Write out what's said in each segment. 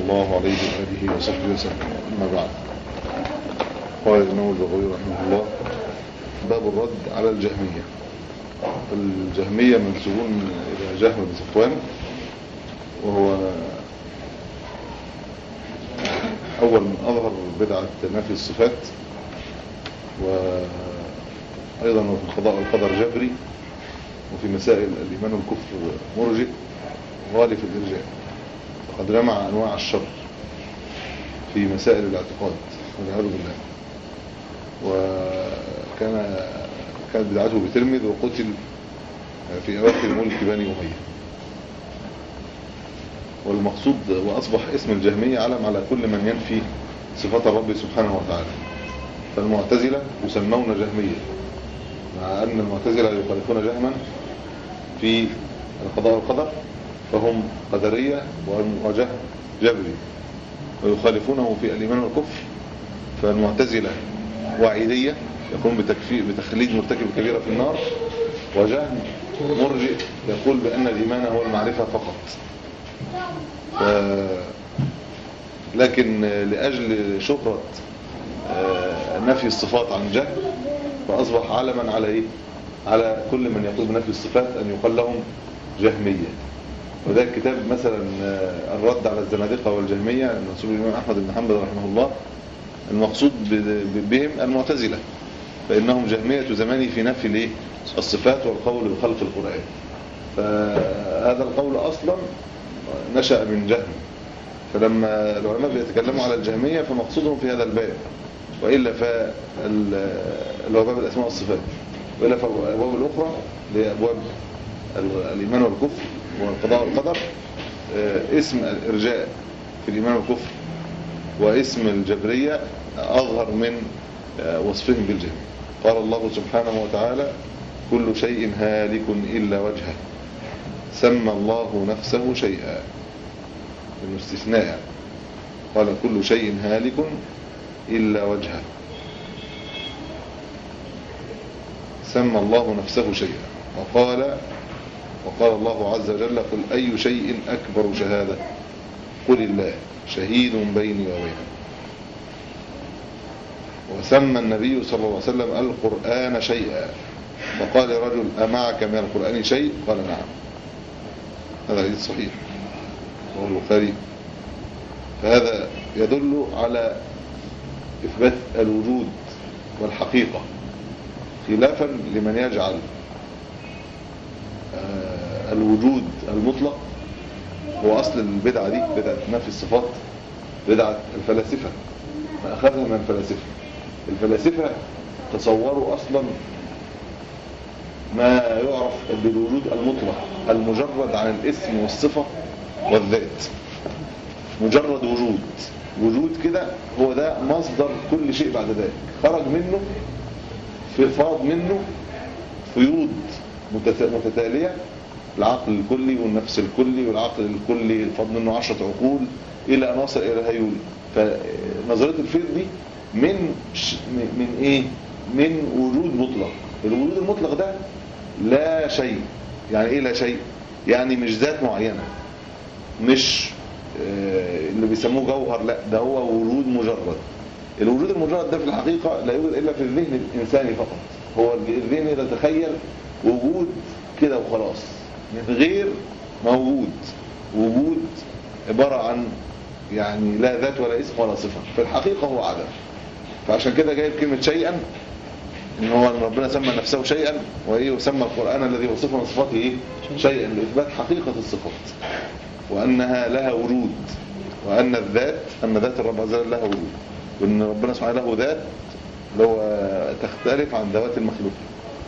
الله عليه وآله وصحبه وسلم أما بعد قال الإمام البغوي رحمه الله باب الرد على الجهمية الجهمية منسوبون إلى جهم بن صفوان وهو أول من أظهر بدعة نفي الصفات وأيضا وفي القضاء والقدر جبري وفي مسائل الإيمان والكفر مرجئ غالي في الإرجاء وقد جمع أنواع الشر في مسائل الاعتقاد والعياذ بالله وكان كانت بدعته بترمذ وقتل في أواخر ملك بني أمية والمقصود وأصبح اسم الجهمية علم على كل من ينفي صفات الرب سبحانه وتعالى فالمعتزلة يسمون جهمية مع أن المعتزلة يخالفون جهما في القضاء والقدر فهم قدرية وجه جبري ويخالفونه في الإيمان والكفر فالمعتزلة وعيدية يقوم بتكفير بتخليد مرتكب كبيرة في النار وجهم مرجئ يقول بأن الإيمان هو المعرفة فقط ف... لكن لأجل شهرة نفي الصفات عن جهل فأصبح علما على إيه؟ على كل من يقول بنفي الصفات أن يقال لهم جهمية وده الكتاب مثلا الرد على الزنادقة والجهمية منسوب الإمام أحمد بن حنبل رحمه الله المقصود بهم المعتزلة فإنهم جهمية زماني في نفي الايه الصفات والقول بخلق القرآن فهذا القول أصلا نشأ من جهم فلما العلماء بيتكلموا على الجهمية فمقصودهم في هذا الباب وإلا فاللي هو باب الأسماء والصفات وإلا فالأبواب الأخرى لأبواب الإيمان والكفر والقضاء والقدر اسم الإرجاء في الإيمان والكفر واسم الجبرية أظهر من وصفهم بالجهل قال الله سبحانه وتعالى كل شيء هالك إلا وجهه سمى الله نفسه شيئا المستثناء قال كل شيء هالك إلا وجهه سمى الله نفسه شيئا وقال وقال الله عز وجل قل أي شيء أكبر شهادة قل الله شهيد بيني وبينك وسمى النبي صلى الله عليه وسلم القرآن شيئا فقال رجل أمعك من القرآن شيء قال نعم هذا حديث صحيح وهو البخاري فهذا يدل على إثبات الوجود والحقيقة خلافا لمن يجعل الوجود المطلق هو أصل البدعة دي بدعة نفي الصفات بدعة الفلاسفة ما أخذها من الفلاسفة الفلاسفة تصوروا أصلا ما يعرف بالوجود المطلق المجرد عن الاسم والصفة والذات مجرد وجود وجود كده هو ده مصدر كل شيء بعد ذلك خرج منه في فاض منه فيوض متتالية العقل الكلي والنفس الكلي والعقل الكلي فاض منه عشرة عقول إلى أن وصل إلى الهيول فنظرية الفيض دي من من إيه؟ من وجود مطلق الوجود المطلق ده لا شيء يعني إيه لا شيء؟ يعني مش ذات معينة مش اللي بيسموه جوهر لا ده هو وجود مجرد الوجود المجرد ده في الحقيقة لا يوجد إلا في الذهن الإنساني فقط هو الذهن يتخيل وجود كده وخلاص من غير موجود وجود عبارة عن يعني لا ذات ولا اسم ولا صفة في الحقيقة هو عدم فعشان كده جايب كلمة شيئا ان هو ان ربنا سمى نفسه شيئا وايه وسمى القرآن الذي وصفه من صفاته ايه شيئا لإثبات حقيقة الصفات وأنها لها وجود وأن الذات أن ذات الرب عز وجل لها وجود وأن ربنا سبحانه له ذات اللي هو تختلف عن ذوات المخلوقين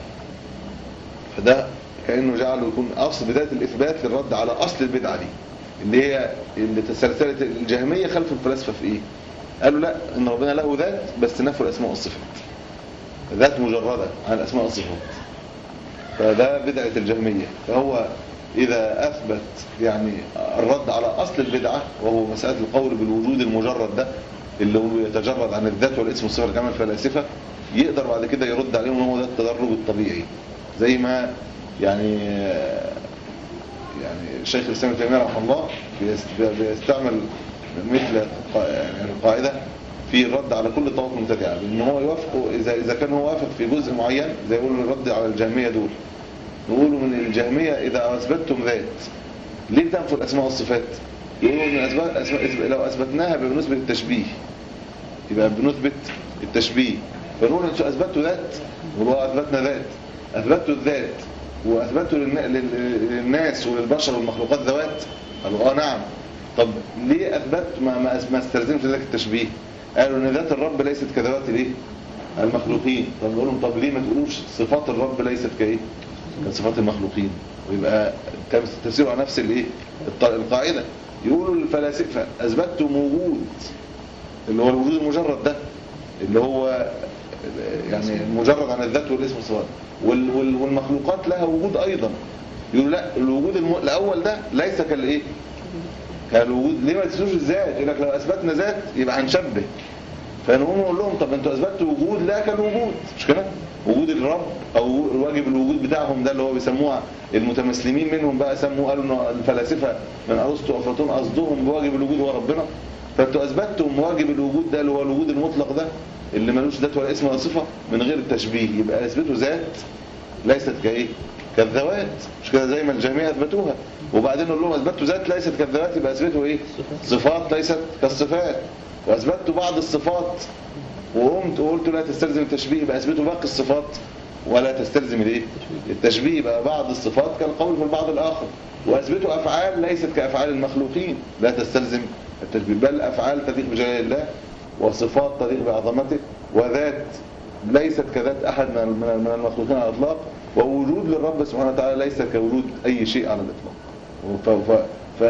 فده كأنه جعله يكون أصل بداية الإثبات للرد على أصل البدعة دي اللي هي اللي تسلسلت الجهمية خلف الفلاسفة في إيه قالوا لا إن ربنا له ذات بس نفوا الأسماء والصفات ذات مجردة عن الأسماء والصفات فده بدعة الجهمية فهو إذا أثبت يعني الرد على أصل البدعة وهو مسألة القول بالوجود المجرد ده اللي هو يتجرد عن الذات والاسم والصفة كما الفلاسفة يقدر بعد كده يرد عليهم ان هو ده التدرج الطبيعي زي ما يعني يعني الشيخ الإسلام ابن تيمية رحمه الله بيستعمل مثل قا- يعني القاعدة في الرد على كل طواف مبتدعة ان هو يوافقه إذا, إذا كان هو وافق في جزء معين زي يقولوا الرد على الجهمية دول نقولوا من الجهمية إذا أثبتتم ذات ليه تنفوا الأسماء والصفات يقولوا من أسباب أسماء لو أثبتناها بنسبة التشبيه يبقى بنثبت التشبيه فنقول انتوا اثبتوا ذات والله اثبتنا ذات اثبتوا الذات واثبتوا للنا- لل- للناس وللبشر والمخلوقات ذوات قالوا اه نعم طب ليه اثبت ما ما ما استلزمش ذلك التشبيه قالوا ان ذات الرب ليست كذوات الايه المخلوقين طب نقول لهم طب ليه ما تقولوش صفات الرب ليست كايه كصفات المخلوقين ويبقى تفسير على نفس الايه الط- القاعده يقولوا الفلاسفه اثبتتم وجود اللي هو الوجود المجرد ده اللي هو يعني مجرد عن الذات والاسم والصفات وال- وال- والمخلوقات لها وجود ايضا يقول لا الوجود الم... الاول ده ليس كالايه كالوجود ليه ما تسوش الذات يقول لك لو اثبتنا ذات يبقى هنشبه فنقوم نقول لهم طب انتوا اثبتوا وجود لا كالوجود مش كده وجود الرب او واجب الوجود بتاعهم ده اللي هو بيسموها المتمسلمين منهم بقى سموه قالوا ان الفلاسفه من ارسطو وافلاطون قصدهم بواجب الوجود هو ربنا فانتوا اثبتتم واجب الوجود ده اللي هو الوجود المطلق ده اللي ملوش ذات ولا اسم ولا صفه من غير التشبيه يبقى اثبتوا ذات ليست كايه كالذوات مش كده زي ما الجميع اثبتوها وبعدين نقول لهم اثبتوا ذات ليست كالذوات يبقى اثبتوا ايه صفات ليست كالصفات واثبتوا بعض الصفات وقمت وقلت لا تستلزم التشبيه يبقى اثبتوا باقي الصفات ولا تستلزم الايه التشبيه يبقى بعض الصفات كالقول في البعض الاخر واثبتوا افعال ليست كافعال المخلوقين لا تستلزم التشبيه بل افعال تليق بجلال الله وصفات تليق بعظمته وذات ليست كذات احد من من من المخلوقين على الاطلاق ووجود للرب سبحانه وتعالى ليس كوجود اي شيء على الاطلاق ف- ف-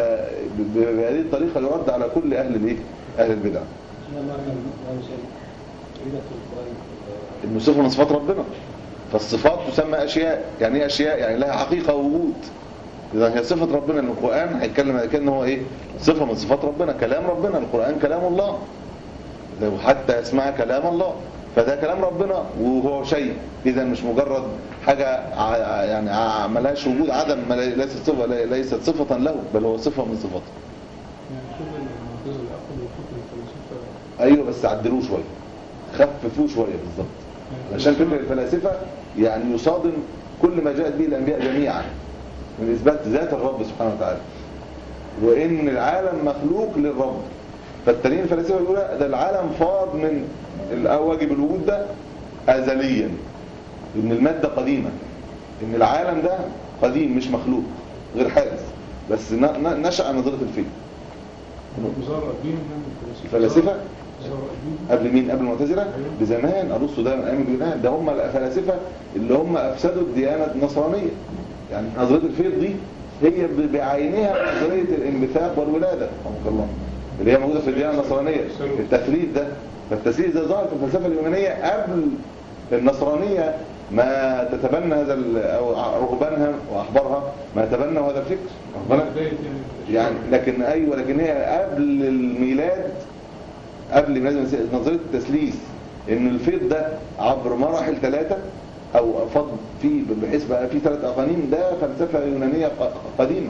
فبهذه الطريقه يرد على كل اهل الايه اهل البدع المصفة من صفات ربنا فالصفات تسمى أشياء يعني ايه أشياء يعني لها حقيقة ووجود إذا هي صفة ربنا إن القرآن هيتكلم على كأنه هو إيه صفة من صفات ربنا كلام ربنا القرآن كلام الله لو حتى اسمها كلام الله فده كلام ربنا وهو شيء إذا مش مجرد حاجة ع- يعني ع- ملهاش وجود عدم ما لي- ليست صفة لي- ليست صفة له بل هو صفة من صفاته أيوه بس عدلوه شوية خففوه شوية بالظبط عشان فكر الفلاسفة يعني يصادم كل ما جاءت به الأنبياء جميعا من إثبات ذات الرب سبحانه وتعالى وإن العالم مخلوق للرب فالتانيين الفلاسفة يقولوا لا ده العالم فاض من واجب الوجود ده أزليا إن المادة قديمة إن العالم ده قديم مش مخلوق غير حادث بس ن- ن- نشأ عن نظرة الفيل الفلاسفة قبل مين قبل المعتزله بزمان ارسطو ده من ايام اليونان ده هم الفلاسفه اللي هم افسدوا الديانه النصرانيه يعني نظريه الفيض دي هي ب- بعينها نظريه الانبثاق والولاده رحمك الله اللي هي موجوده في الديانه النصرانيه التثليث ده فالتثليث ده ظهر في الفلسفه اليونانيه قبل النصرانيه ما تتبنى هذا ال- او رهبانها واحبارها ما تبنوا هذا الفكر واخد بالك؟ يعني لكن ايوه لكن هي قبل الميلاد قبل ميلاد نظريه التثليث ان الفيض ده عبر مراحل ثلاثه او فض في بحيث بقى في ثلاث اقانيم ده فلسفه يونانيه ق- قديمه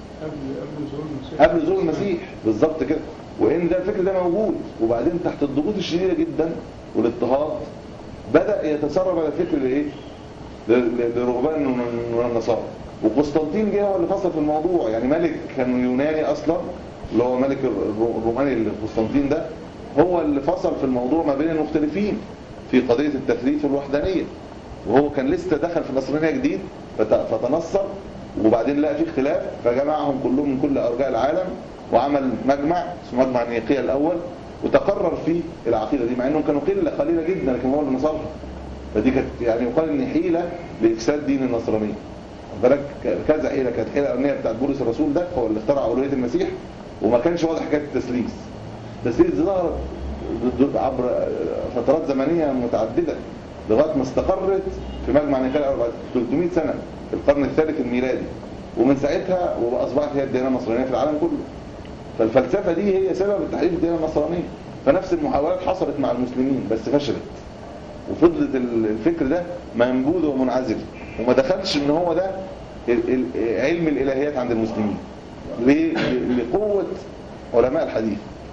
قبل ظهور المسيح بالظبط كده وان ده الفكر ده موجود وبعدين تحت الضغوط الشديده جدا والاضطهاد بدا يتسرب على الفكر الايه ل- ل- لرهبان والنصارى وقسطنطين جه هو اللي فصل في الموضوع يعني ملك كان يوناني اصلا اللي هو ملك الر- الروماني اللي قسطنطين ده هو اللي فصل في الموضوع ما بين المختلفين في قضيه التثليث والوحدانيه وهو كان لسه دخل في النصرانيه جديد فت- فتنصر وبعدين لقى في اختلاف فجمعهم كلهم من كل ارجاء العالم وعمل مجمع اسمه مجمع نيقيا الاول وتقرر فيه العقيده دي مع انهم كانوا قله قليله جدا لكن هو اللي نصرها فدي كانت يعني يقال ان حيله لافساد دين النصرانيه خد بالك ك- كذا حيله كانت حيله الاولانيه بتاعت بولس الرسول ده هو اللي اخترع اولويه المسيح وما كانش واضح حكايه التثليث التثليث دي ظهرت ضد- عبر فترات زمنيه متعدده لغايه ما استقرت في مجمع نيقيا الأول بعد 300 سنه في القرن الثالث الميلادي ومن ساعتها واصبحت هي الديانه النصرانيه في العالم كله فالفلسفه دي هي سبب تحريف الديانه النصرانيه فنفس المحاولات حصلت مع المسلمين بس فشلت وفضلت ال- الفكر ده منبوذ ومنعزل وما دخلش ان هو ده ال- ال- علم الالهيات عند المسلمين ليه؟ ل- لقوه علماء الحديث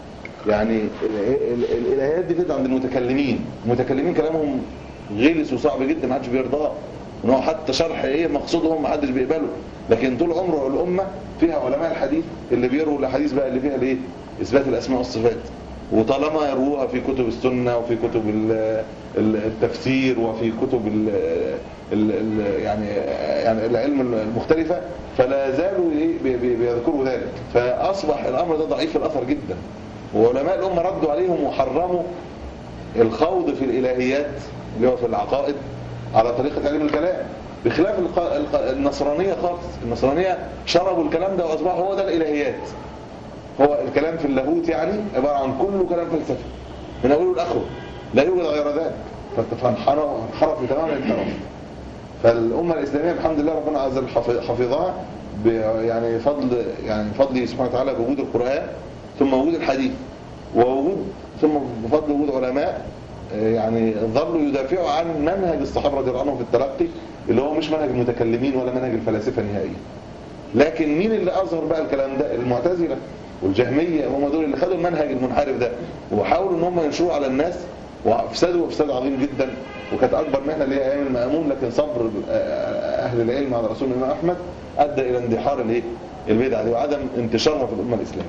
يعني ال- ال- الالهيات دي كده عند المتكلمين المتكلمين كلامهم غلس وصعب جدا ما حدش بيرضاه ان هو حتى شرح ايه مقصودهم ما حدش بيقبله لكن طول عمره الامه فيها علماء الحديث اللي بيروا الاحاديث بقى اللي فيها الايه اثبات الاسماء والصفات وطالما يروها في كتب السنه وفي كتب ال- ال- التفسير وفي كتب ال ال ال يعني يعني العلم المختلفه فلا زالوا إيه بي- بي- بيذكروا ذلك فاصبح الامر ده ضعيف الاثر جدا وعلماء الامه ردوا عليهم وحرموا الخوض في الالهيات اللي هو في العقائد على طريقه علم الكلام بخلاف الق- الق- النصرانيه خالص النصرانيه شربوا الكلام ده واصبح هو ده الالهيات هو الكلام في اللاهوت يعني عباره عن كله كلام فلسفي من اوله لاخره لا يوجد غير ذلك فانت فانحرف انحرف تماما انحراف فالامه الاسلاميه بحمد الله ربنا عز وجل حفظ- حفظها ب- يعني فضل يعني فضله سبحانه وتعالى بوجود القران ثم وجود الحديث ووجود ثم بفضل وجود علماء آه، يعني ظلوا يدافعوا عن منهج الصحابه رضي الله عنهم في التلقي اللي هو مش منهج المتكلمين ولا منهج الفلاسفه نهائيا لكن مين اللي اظهر بقى الكلام ده المعتزله والجهميه هم دول اللي خدوا المنهج المنحرف ده وحاولوا ان هم ينشروه على الناس وافسدوا افساد عظيم جدا وكانت اكبر مهنه اللي هي ايام المامون لكن صبر آه، اهل العلم على رسول الامام احمد ادى الى اندحار الايه البدع دي وعدم انتشارها في الامه الاسلاميه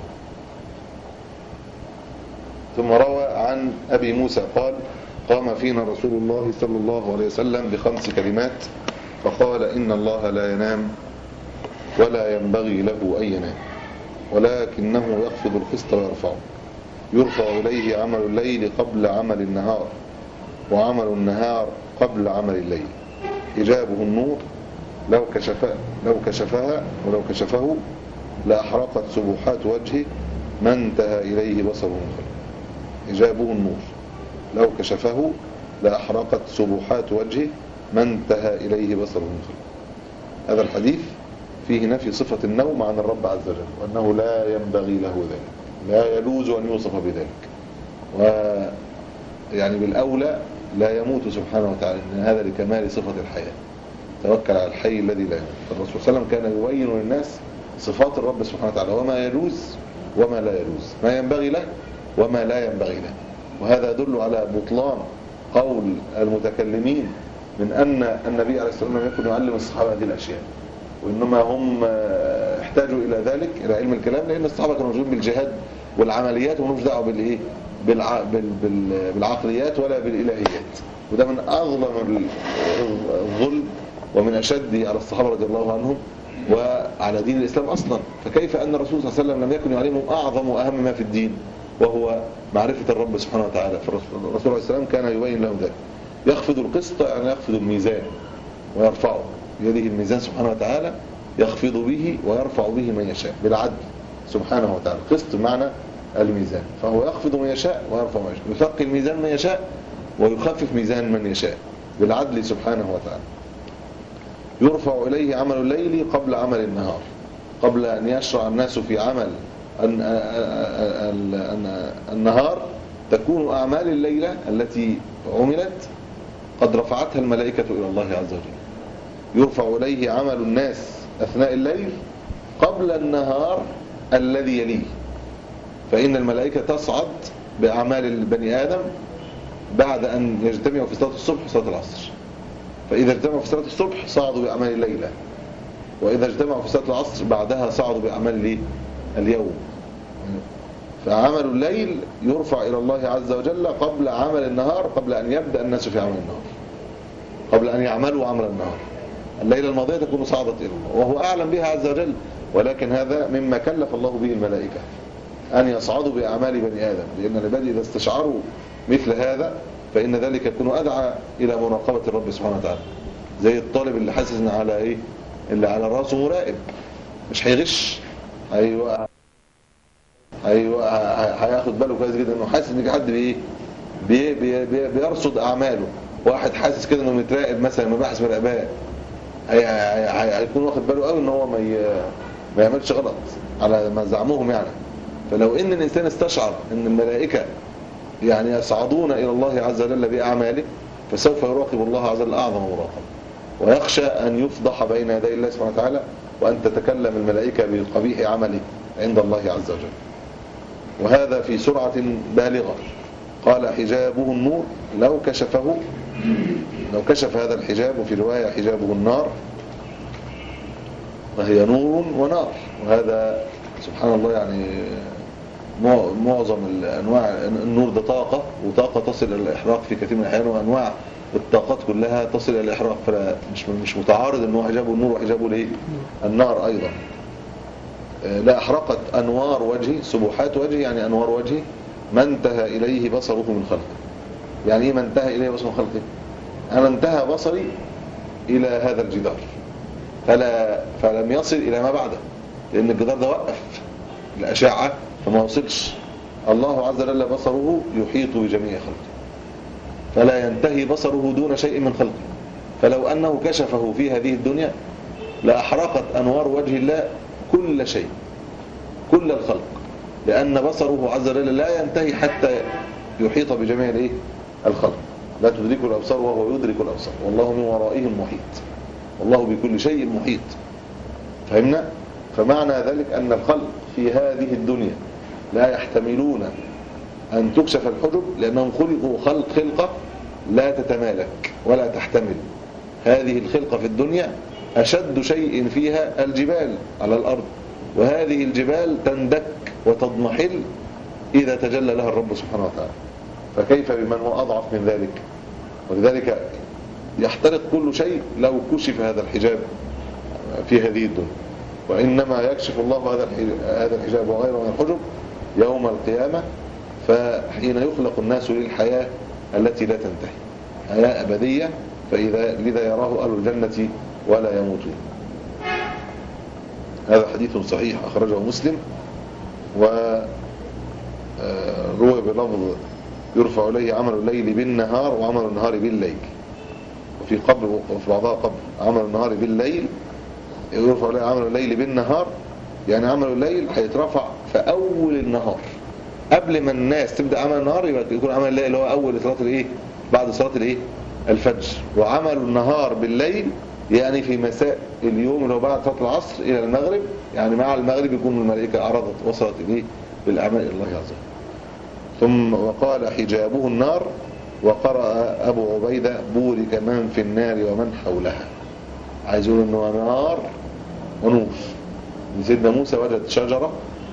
ثم روى عن أبي موسى قال قام فينا رسول الله صلى الله عليه وسلم بخمس كلمات فقال إن الله لا ينام ولا ينبغي له أن ينام ولكنه يخفض القسط ويرفعه يرفع إليه عمل الليل قبل عمل النهار وعمل النهار قبل عمل الليل إجابه النور لو كشف لو كشفها ولو كشفه لأحرقت سبحات وجهه ما انتهى إليه بصره من خلقه إجابه النور لو كشفه لأحرقت سبحات وجهه ما انتهى إليه بصره من خلقه هذا الحديث فيه نفي صفة النوم عن الرب عز وجل وأنه لا ينبغي له ذلك لا يجوز أن يوصف بذلك و يعني بالأولى لا يموت سبحانه وتعالى إن هذا لكمال صفة الحياة توكل على الحي الذي لا يموت فالرسول صلى الله عليه وسلم كان يبين للناس صفات الرب سبحانه وتعالى وما يجوز وما لا يجوز ما ينبغي له وما لا ينبغي له وهذا يدل على بطلان قول المتكلمين من أن النبي عليه الصلاة والسلام لم يكن يعلم الصحابة هذه الأشياء وإنما هم آه، احتاجوا إلى ذلك إلى علم الكلام لأن الصحابة كانوا مشغولين بالجهاد والعمليات وملوش دعوة بالإيه بالع... بال... بال... بالعقليات ولا بالإلهيات وده من أظلم ال- الظلم ومن أشده على الصحابة رضي الله عنهم وعلى دين الإسلام أصلا فكيف أن الرسول صلى الله عليه وسلم لم يكن يعلمهم أعظم وأهم ما في الدين وهو معرفة الرب سبحانه وتعالى فالرسول الرسول عليه السلام كان يبين لهم ذلك يخفض القسط يعني يخفض الميزان ويرفعه بيده الميزان سبحانه وتعالى يخفض به ويرفع به من يشاء بالعدل سبحانه وتعالى القسط بمعنى الميزان فهو يخفض من يشاء ويرفع من يشاء يثقل ميزان من يشاء ويخفف ميزان من يشاء بالعدل سبحانه وتعالى يرفع إليه عمل الليل قبل عمل النهار قبل أن يشرع الناس في عمل الن- ال- ال- النهار تكون أعمال الليلة التي عملت قد رفعتها الملائكة إلى الله عز وجل يرفع إليه عمل الناس أثناء الليل قبل النهار الذي يليه فإن الملائكة تصعد بأعمال البني آدم بعد أن يجتمعوا في صلاة الصبح وصلاة العصر فإذا اجتمعوا في صلاة الصبح صعدوا بأعمال الليلة وإذا اجتمعوا في صلاة العصر بعدها صعدوا بأعمال الايه؟ اليوم فعمل الليل يرفع إلى الله عز وجل قبل عمل النهار قبل أن يبدأ الناس في عمل النهار قبل أن يعملوا عمل النهار الليلة الماضية تكون صعدت إلى الله وهو أعلم بها عز وجل ولكن هذا مما كلف الله به الملائكة أن يصعدوا بأعمال بني آدم لأن العباد إذا استشعروا مثل هذا فإن ذلك يكون أدعى إلى مراقبة الرب سبحانه وتعالى زي الطالب اللي حاسس إن على إيه اللي على راسه مراقب مش هيغش أيوة ايوه هياخد باله كويس جدا انه حاسس ان في حد بايه بي بي بي بيرصد اعماله واحد حاسس كده انه متراقب مثلا مباحث مراقباه هي- هي- هي- هيكون واخد باله قوي ان هو ما ي- ما يعملش غلط على ما زعموهم يعني فلو ان الانسان استشعر ان الملائكه يعني يصعدون الى الله عز وجل باعماله فسوف يراقب الله عز وجل اعظم مراقبه ويخشى ان يفضح بين يدي الله سبحانه وتعالى وان تتكلم الملائكه بقبيح عمله عند الله عز وجل وهذا في سرعة بالغة قال حجابه النور لو كشفه لو كشف هذا الحجاب وفي رواية حجابه النار وهي نور ونار وهذا سبحان الله يعني معظم الأنواع النور ده طاقة وطاقة تصل إلى الإحراق في كثير من الأحيان وأنواع الطاقات كلها تصل إلى الإحراق فمش مش متعارض أنه حجابه النور وحجابه الايه النار أيضا لا أحرقت أنوار وجهي سبحات وجهي يعني أنوار وجهي ما انتهى إليه بصره من خلقه يعني إيه ما انتهى إليه بصره من خلقه أنا انتهى بصري إلى هذا الجدار فلا فلم يصل إلى ما بعده لأن الجدار ده وقف الأشعة فما وصلش الله عز وجل بصره يحيط بجميع خلقه فلا ينتهي بصره دون شيء من خلقه فلو أنه كشفه في هذه الدنيا لأحرقت أنوار وجه الله كل شيء كل الخلق لأن بصره عز وجل لا ينتهي حتى يحيط بجميع الايه الخلق لا تدرك الأبصار وهو يدرك الأبصار والله من ورائهم محيط والله بكل شيء محيط فهمنا فمعنى ذلك أن الخلق في هذه الدنيا لا يحتملون أن تكشف الحجب لأنهم خلقوا خلق خلقة لا تتمالك ولا تحتمل هذه الخلقة في الدنيا أشد شيء فيها الجبال على الأرض وهذه الجبال تندك وتضمحل إذا تجلى لها الرب سبحانه وتعالى فكيف بمن هو أضعف من ذلك ولذلك يحترق كل شيء لو كشف هذا الحجاب في هذه الدنيا وإنما يكشف الله هذا هذا الحجاب وغيره من الحجب يوم القيامة فحين يخلق الناس للحياة التي لا تنتهي حياة أبدية فإذا لذا يراه أهل الجنة ولا يموتون هذا حديث صحيح أخرجه مسلم وروى بلفظ يرفع إليه عمل الليل بالنهار وعمل النهار بالليل وفي قبر وفي بعضها قبر عمل النهار بالليل يرفع إليه عمل الليل بالنهار يعني عمل الليل هيترفع في أول النهار قبل ما الناس تبدأ عمل النهار يبقى يكون عمل الليل اللي هو أول صلاة الإيه بعد صلاة الإيه الفجر وعمل النهار بالليل يعني في مساء اليوم اللي هو بعد صلاة العصر إلى المغرب يعني مع المغرب يكون الملائكة عرضت وصلت إليه بالأعمال إلى الله عز وجل ثم وقال حجابه النار وقرأ أبو عبيدة بورك من في النار ومن حولها عايز يقول انه نار ونور سيدنا موسى وجد شجرة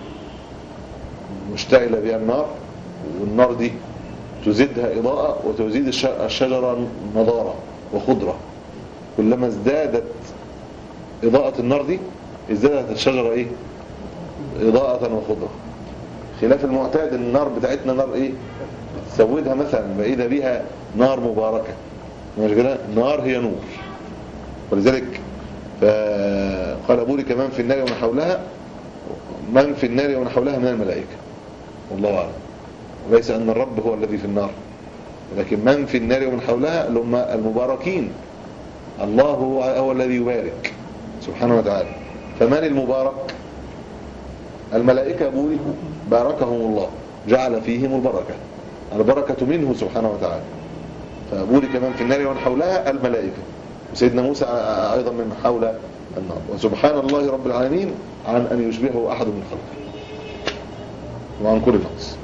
مشتعلة بها النار والنار دي تزيدها إضاءة وتزيد الشجرة نضارة وخضرة كلما ازدادت إضاءة النار دي ازدادت الشجرة إيه إضاءة وخضرة خلاف المعتاد النار بتاعتنا نار إيه تسودها مثلا فإذا بها نار مباركة مش كده نار هي نور ولذلك فقال بورك من في النار ومن حولها من في النار ومن حولها من الملائكة والله أعلم وليس أن الرب هو الذي في النار ولكن من في النار ومن حولها اللي هم المباركين الله هو, هو الذي يبارك سبحانه وتعالى فمن المبارك الملائكة بوركوا باركهم الله جعل فيهم البركة البركة منه سبحانه وتعالى فبورك من في النار ومن حولها الملائكة وسيدنا موسى أيضا من حول النار وسبحان الله رب العالمين عن أن يشبهه أحد من خلقه وعن كل نقص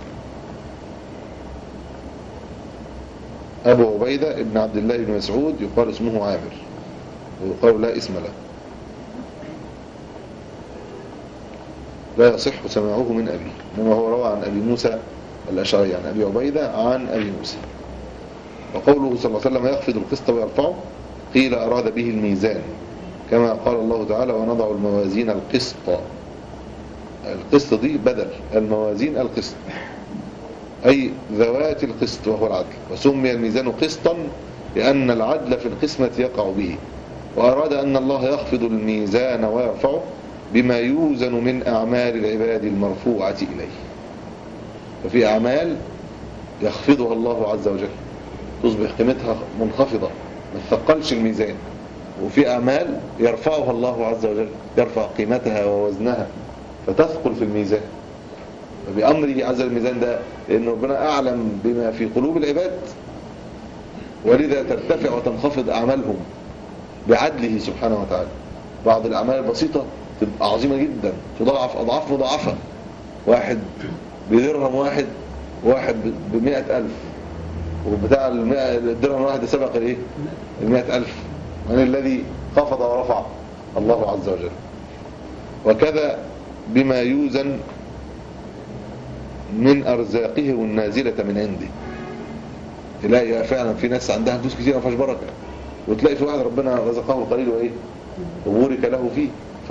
أبو عبيدة ابن عبد الله بن مسعود يقال اسمه عامر ويقال لا اسم له لا يصح سماعه من أبي إنما هو روى عن أبي موسى الأشعري عن أبي عبيدة عن أبي موسى وقوله صلى الله عليه وسلم يخفض القسط ويرفعه قيل أراد به الميزان كما قال الله تعالى ونضع الموازين القسط القسط دي بدل الموازين القسط أي ذوات القسط وهو العدل وسمي الميزان قسطا لأن العدل في القسمة يقع به وأراد أن الله يخفض الميزان ويرفعه بما يوزن من أعمال العباد المرفوعة إليه ففي أعمال يخفضها الله عز وجل تصبح قيمتها منخفضة ما تثقلش الميزان وفي أعمال يرفعها الله عز وجل يرفع قيمتها ووزنها فتثقل في الميزان فبأمره عز الميزان ده لأن ربنا أعلم بما في قلوب العباد ولذا ترتفع وتنخفض أعمالهم بعدله سبحانه وتعالى بعض الأعمال البسيطة تبقى عظيمة جدا تضاعف أضعاف مضاعفة واحد بدرهم واحد واحد بمئة ألف وبتاع المئة الدرهم الواحد سبق الايه المئة ألف من الذي خفض ورفع الله عز وجل وكذا بما يوزن من أرزاقه النازلة من عنده تلاقي فعلا في ناس عندها فلوس كتير ما فيهاش بركة وتلاقي في واحد ربنا رزقه القليل وإيه وبورك له فيه ف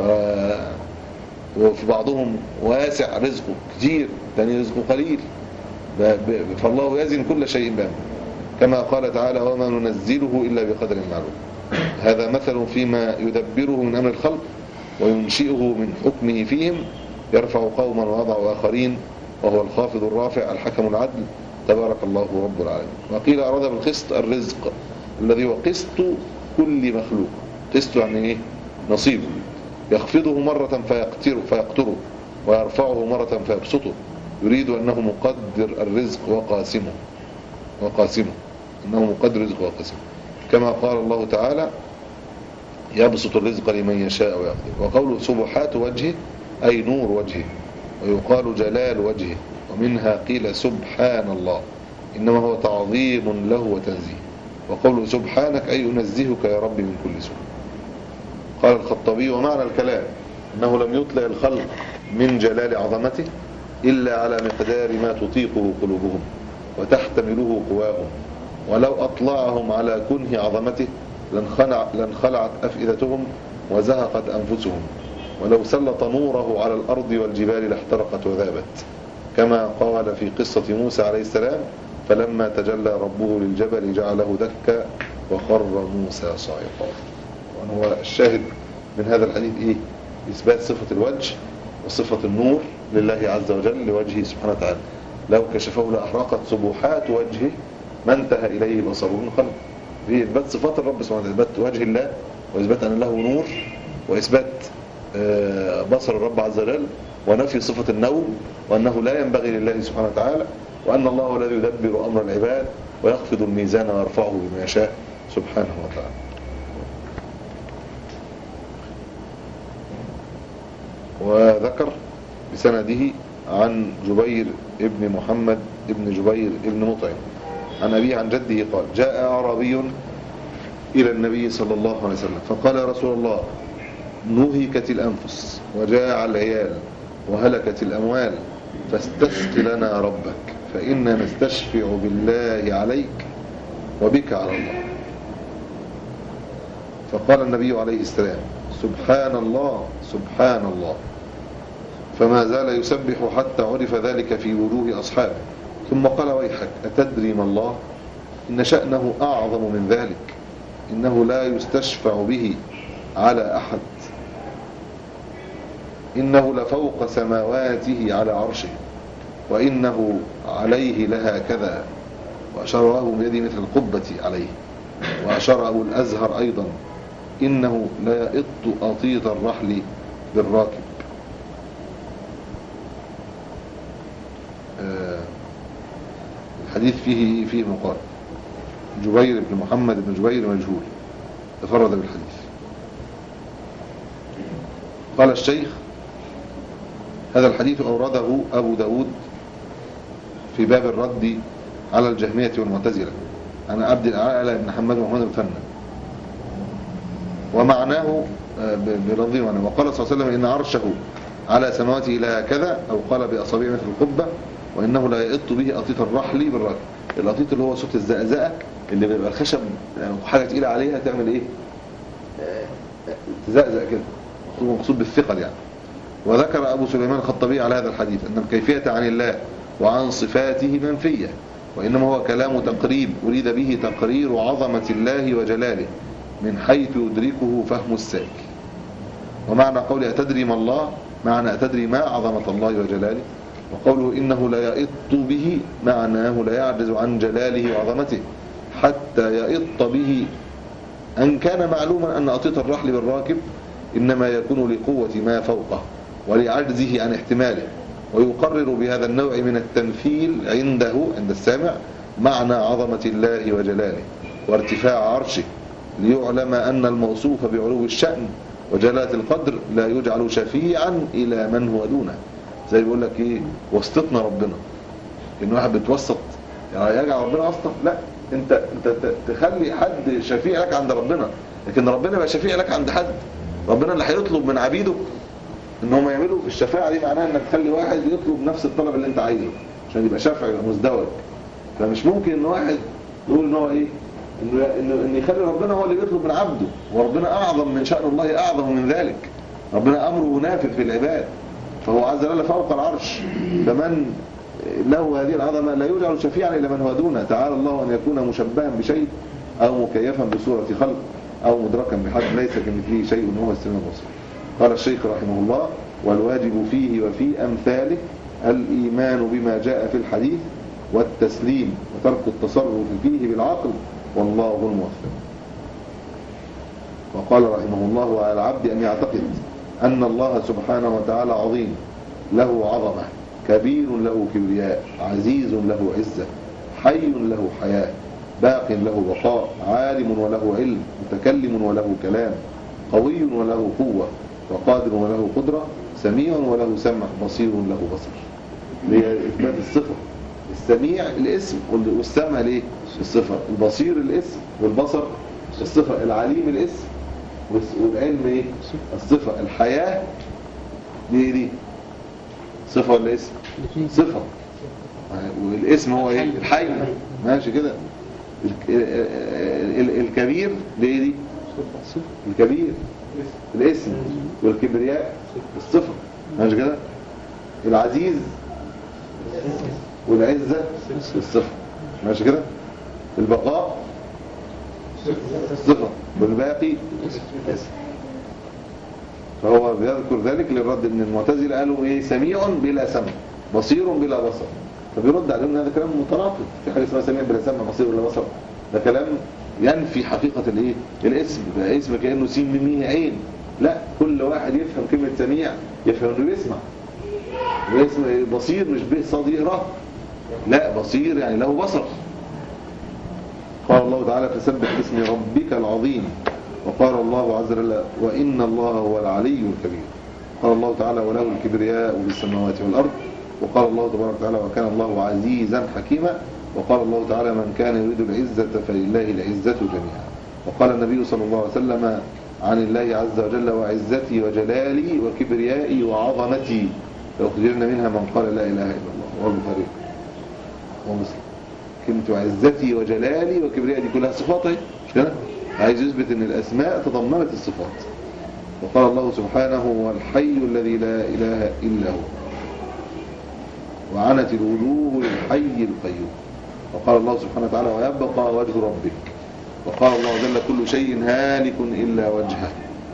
وفي بعضهم واسع رزقه كتير تاني رزقه قليل ب... ب... فالله يزن كل شيء بامه كما قال تعالى وما ننزله إلا بقدر معلوم هذا مثل فيما يدبره من أمر الخلق وينشئه من حكمه فيهم يرفع قوما ويضع آخرين وهو الخافض الرافع الحكم العدل تبارك الله رب العالمين وقيل أراد بالقسط الرزق الذي هو قسط كل مخلوق قسط يعني إيه نصيبه يخفضه مرة فيقتره, فيقتره ويرفعه مرة فيبسطه يريد أنه مقدر الرزق وقاسمه وقاسمه أنه مقدر الرزق وقاسمه كما قال الله تعالى يبسط الرزق لمن يشاء ويقدر وقوله سبحات وجهه أي نور وجهه ويقال جلال وجهه ومنها قيل سبحان الله إنما هو تعظيم له وتنزيه وقوله سبحانك أي أنزهك يا رب من كل سوء قال الخطابي ومعنى الكلام أنه لم يطلع الخلق من جلال عظمته إلا على مقدار ما تطيقه قلوبهم وتحتمله قواهم ولو أطلعهم على كنه عظمته لانخلع لانخلعت أفئدتهم وزهقت أنفسهم ولو سلط نوره على الأرض والجبال لاحترقت وذابت كما قال في قصة موسى عليه السلام فلما تجلى ربه للجبل جعله دكا وخر موسى صاعقا وهو الشاهد من هذا الحديث إيه؟ إثبات صفة الوجه وصفة النور لله عز وجل لوجهه سبحانه وتعالى لو كشفه لأحرقت سبحات وجهه ما انتهى إليه بصره من خلق في إثبات صفات الرب سبحانه وتعالى إثبات وجه الله وإثبات أن له نور وإثبات بصر الرب عز وجل ونفي صفة النوم وأنه لا ينبغي لله سبحانه وتعالى وأن الله هو الذي يدبر أمر العباد ويخفض الميزان ويرفعه بما يشاء سبحانه وتعالى وذكر بسنده عن جبير ابن محمد ابن جبير ابن مطعم عن أبيه عن جده قال جاء أعرابي إلى النبي صلى الله عليه وسلم فقال يا رسول الله نهكت الأنفس وجاع العيال وهلكت الأموال فاستسق لنا ربك فإنا نستشفع بالله عليك وبك على الله فقال النبي عليه السلام سبحان الله سبحان الله فما زال يسبح حتى عرف ذلك في وجوه أصحابه ثم قال ويحك أتدري ما الله إن شأنه أعظم من ذلك إنه لا يستشفع به على أحد إنه لفوق سماواته على عرشه وإنه عليه لها كذا وأشار له بيده مثل القبة عليه وأشار أبو الأزهر أيضا إنه لا يئط أطيط الرحل بالراكب الحديث فيه فيه مقال جبير بن محمد بن جبير مجهول تفرد بالحديث قال الشيخ هذا الحديث أورده أبو داود في باب الرد على الجهمية والمعتزلة عن عبد الأعلى بن حماد محمد المثنى ومعناه برضي وعنه وقال صلى الله عليه وسلم إن عرشه على سماواته إلى كذا أو قال بأصابع مثل القبة وإنه لا يئط به أطيط الرحل بالركب الأطيط اللي هو صوت الزقزقة اللي بيبقى الخشب حاجة تقيلة عليها تعمل إيه تزقزق كده مقصود بالثقل يعني وذكر أبو سليمان الخطبي على هذا الحديث أن الكيفية عن الله وعن صفاته منفية وإنما هو كلام تقريب أريد به تقرير عظمة الله وجلاله من حيث يدركه فهم الساك ومعنى قول أتدري ما الله معنى أتدري ما عظمة الله وجلاله وقوله إنه لا يئط به معناه لا يعجز عن جلاله وعظمته حتى يئط به أن كان معلوما أن أطيط الرحل بالراكب إنما يكون لقوة ما فوقه ولعجزه عن احتماله ويقرر بهذا النوع من التمثيل عنده عند السامع معنى عظمة الله وجلاله وارتفاع عرشه ليعلم أن الموصوف بعلو الشأن وجلالة القدر لا يجعل شفيعا إلى من هو دونه زي بيقول لك ايه وسطتنا ربنا ان واحد بيتوسط يعني يجعل ربنا واسطه لا انت انت ت- تخلي حد شفيع لك عند ربنا لكن ربنا يبقى شفيع لك عند حد ربنا اللي هيطلب من عبيده ان هم يعملوا الشفاعه دي معناها انك تخلي واحد يطلب نفس الطلب اللي انت عايزه عشان يبقى شافع يبقى مزدوج فمش ممكن ان واحد يقول ان هو ايه انه انه ان يخلي ربنا هو اللي بيطلب من عبده وربنا اعظم من شان الله اعظم من ذلك ربنا امره نافذ في العباد فهو عز وجل فوق العرش فمن له هذه العظمه لا يجعل شفيعا الى من هو دونه تعالى الله ان يكون مشبها بشيء او مكيفا بصوره خلق او مدركا بحد ليس كمثله شيء وهو السميع البصير قال الشيخ رحمه الله والواجب فيه وفي أمثاله الإيمان بما جاء في الحديث والتسليم وترك التصرف فيه بالعقل والله الموفق وقال رحمه الله وعلى العبد أن يعتقد أن الله سبحانه وتعالى عظيم له عظمة كبير له كبرياء عزيز له عزة حي له حياة باق له بقاء عالم وله علم متكلم وله كلام قوي وله قوة وقادر وله قدرة سميع وله سمع بصير له بصر اللي هي إثبات الصفة السميع الاسم وال- والسمع ليه الصفة البصير الاسم والبصر الصفة العليم الاسم والس- والعلم ايه الصفة الحياة دي دي صفة ولا اسم الاثنين صفة والاسم هو ايه الحي ماشي كده ال- ال- ال- الكبير دي ايه دي الكبير الاسم والكبرياء الصفة ماشي كده العزيز والعزة الصفة ماشي كده البقاء الصفة والباقي اسم فهو بيذكر ذلك للرد ان المعتزله قالوا ايه سميع بلا سمع بصير بلا بصر فبيرد عليهم ان هذا كلام متناقض في حاجه اسمها سميع بلا سمع بصير بلا بصر ده كلام ينفي حقيقه الايه الاسم ده اسم كانه سين من مين عين لا كل واحد يفهم كلمه سميع يفهم انه بيسمع واسم بصير مش به صديق ره لا بصير يعني له بصر قال الله تعالى فسبح باسم ربك العظيم وقال الله عز وجل وإن الله هو العلي الكبير قال الله تعالى وله الكبرياء في السماوات والأرض وقال الله تبارك وتعالى وكان الله عزيزا حكيما وقال الله تعالى من كان يريد العزة فلله العزة جميعا وقال النبي صلى الله عليه وسلم عن الله عز وجل وعزتي وجلالي وكبريائي وعظمتي لأخرجن منها من قال لا إله إلا الله والبخاري ومسلم كلمة عزتي وجلالي وكبريائي دي كلها صفات اهي مش كده؟ عايز يثبت ان الاسماء تضمنت الصفات وقال الله سبحانه هو الحي الذي لا اله الا هو وعنت الوجوه للحي القيوم وقال الله سبحانه وتعالى ويبقى وجه ربك وقال الله جل كل شيء هالك الا وجهه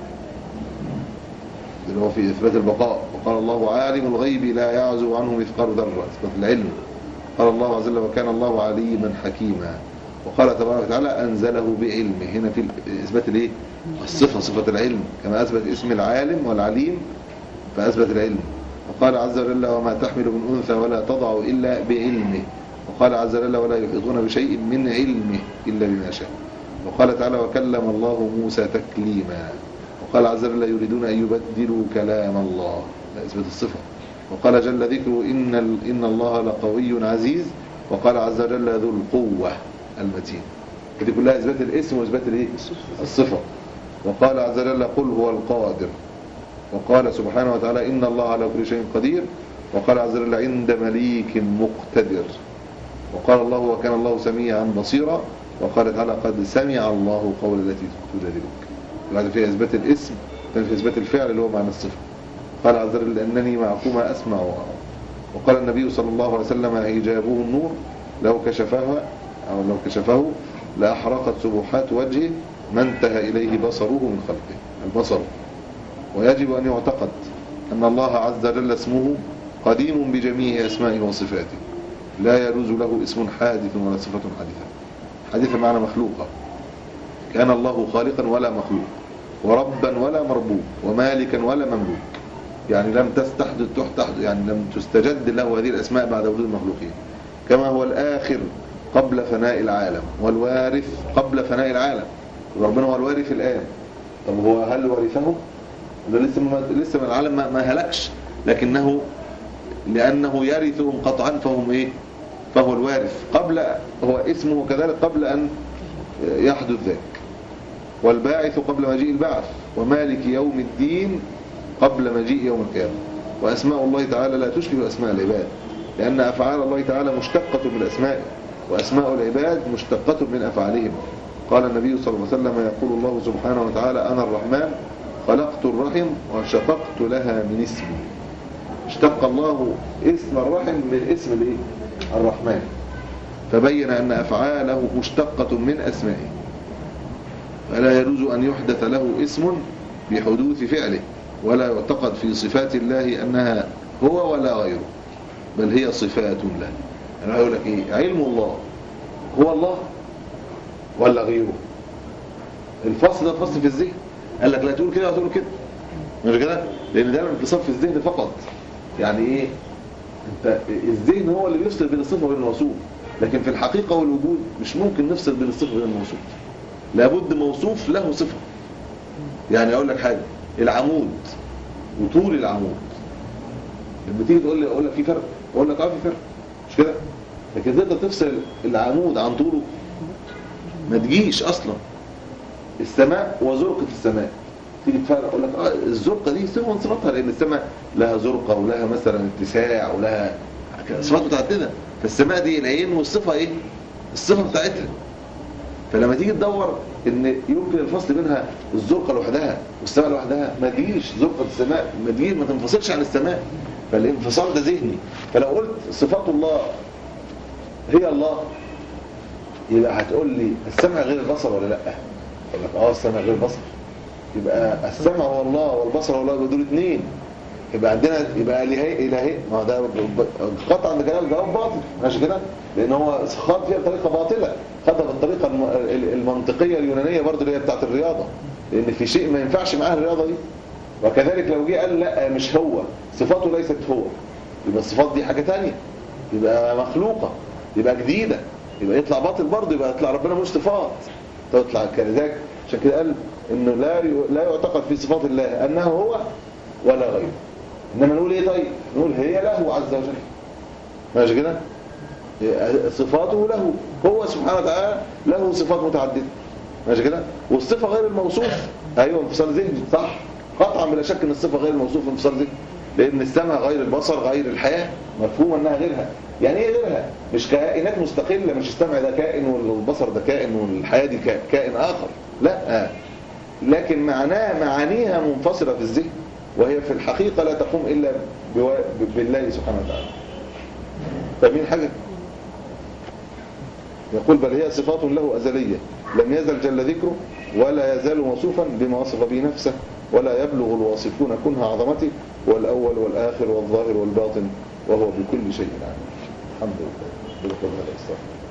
اللي هو في اثبات البقاء وقال الله عالم الغيب لا يعزو عنه مثقال ذره اثبات العلم قال الله عز وجل وكان الله عليما حكيما وقال تبارك وتعالى أنزله بعلمه هنا في إثبات الإيه؟ الصفة صفة العلم كما أثبت اسم العالم والعليم فأثبت العلم وقال عز وجل وما تحمل من أنثى ولا تضع إلا بعلمه وقال عز وجل ولا يحيطون بشيء من علمه إلا بما شاء وقال تعالى وكلم الله موسى تكليما وقال عز وجل يريدون أن يبدلوا كلام الله لا إثبات الصفة وقال جل ذكره إن, ال- إن الله لقوي عزيز وقال عز وجل ذو القوة المتين دي كلها إثبات الاسم وإثبات الإيه؟ الصفة وقال عز وجل قل هو القادر وقال سبحانه وتعالى إن الله على كل شيء قدير وقال عز وجل عند مليك مقتدر وقال الله وكان الله سميعا بصيرا وقال تعالى قد سمع الله قول التي تجادلك بعد في إثبات الاسم ثاني في إثبات الفعل اللي هو معنى الصفة قال عز وجل أنني معكما أسمع وأرى وقال النبي صلى الله عليه وسلم حجابه النور لو كشفها أو لو كشفه لأحرقت سبحات وجهه ما انتهى إليه بصره من خلقه البصر ويجب أن يعتقد أن الله عز وجل اسمه قديم بجميع أسمائه وصفاته لا يجوز له اسم حادث ولا صفة حادثة حادثة معنى مخلوقة كان الله خالقا ولا مخلوق وربا ولا مربوب ومالكا ولا مملوك يعني لم تستحدث تحت يعني لم تستجد له هذه الأسماء بعد وجود المخلوقين كما هو الآخر قبل فناء العالم والوارث قبل فناء العالم ربنا هو الوارث الآن طب هو هل ورثه؟ ده لسه ما لسه من العالم ما, ما هلكش لكنه لأنه يرثهم قطعا فهم إيه فهو الوارث قبل هو اسمه كذلك قبل أن يحدث ذاك والباعث قبل مجيء البعث ومالك يوم الدين قبل مجيء يوم القيامة وأسماء الله تعالى لا تشبه أسماء العباد لأن أفعال الله تعالى مشتقة من أسمائه وأسماء العباد مشتقة من أفعالهم قال النبي صلى الله عليه وسلم يقول الله سبحانه وتعالى أنا الرحمن خلقت الرحم وشققت لها من اسمي اشتق الله اسم الرحم من اسم الايه الرحمن فبين أن أفعاله مشتقة من أسمائه فلا يجوز أن يحدث له اسم بحدوث فعله ولا يعتقد في صفات الله أنها هو ولا غيره بل هي صفات له أنا أقول لك إيه علم الله هو الله ولا غيره الفصل ده فصل في الذهن قال لك لا تقول كده ولا تقول كده مش كده لأن ده انفصال في الذهن فقط يعني إيه انت الذهن هو اللي بيفصل بين الصفة وبين الموصوف لكن في الحقيقة والوجود مش ممكن نفصل بين الصفة وبين الموصوف لابد موصوف له صفة يعني اقول لك حاجة العمود وطول العمود لما تيجي تقول لي اقول لك في فرق اقول لك اه في فرق مش كده لكن تقدر تفصل العمود عن طوله ما تجيش اصلا السماء وزرقة السماء تيجي تفرق اقول لك اه الزرقة دي صفة من صفاتها لان السماء لها زرقة ولها مثلا اتساع ولها صفات متعددة فالسماء دي العين والصفة ايه الصفة بتاعتها فلما تيجي تدور ان يمكن الفصل بينها الزرقة لوحدها والسماء لوحدها ما تجيش زرقة السماء ما تجيش ما تنفصلش عن السماء فالانفصال ده ذهني فلو قلت صفات الله هي الله يبقى هتقول لي السمع غير البصر ولا لا اقول لك اه السمع غير البصر يبقى السمع هو الله والبصر هو الله يبقى دول اثنين يبقى عندنا يبقى الهي الهي ما هو ده قطعا ده كلام جواب باطل ماشي كده لان هو خاض فيها بطريقه باطله خدها بالطريقه المنطقيه اليونانيه برضه اللي هي بتاعه الرياضه لان في شيء ما ينفعش معاه الرياضه دي وكذلك لو جه قال لا مش هو صفاته ليست هو يبقى الصفات دي حاجه ثانيه يبقى مخلوقه يبقى جديده يبقى يطلع باطل برضه يبقى يطلع ربنا مش صفات تطلع كذلك عشان كده قال انه لا لا يعتقد في صفات الله انه هو ولا غيره انما نقول ايه طيب نقول هي له عز وجل ماشي كده صفاته له هو سبحانه وتعالى له صفات متعدده ماشي كده والصفه غير الموصوف ايوه انفصال ذهني صح قطعا بلا شك ان الصفه غير الموصوف انفصال ذهني لان السمع غير البصر غير الحياه مفهوم انها غيرها يعني ايه غيرها مش كائنات مستقله مش السمع ده كائن والبصر ده كائن والحياه دي كائن اخر لا لكن معناها معانيها منفصله في الذهن وهي في الحقيقة لا تقوم إلا بالله سبحانه وتعالى فمين حاجة يقول بل هي صفات له أزلية لم يزل جل ذكره ولا يزال موصوفا بما وصف به نفسه ولا يبلغ الواصفون كنها عظمته والأول والآخر والظاهر والباطن وهو بكل شيء عليم الحمد لله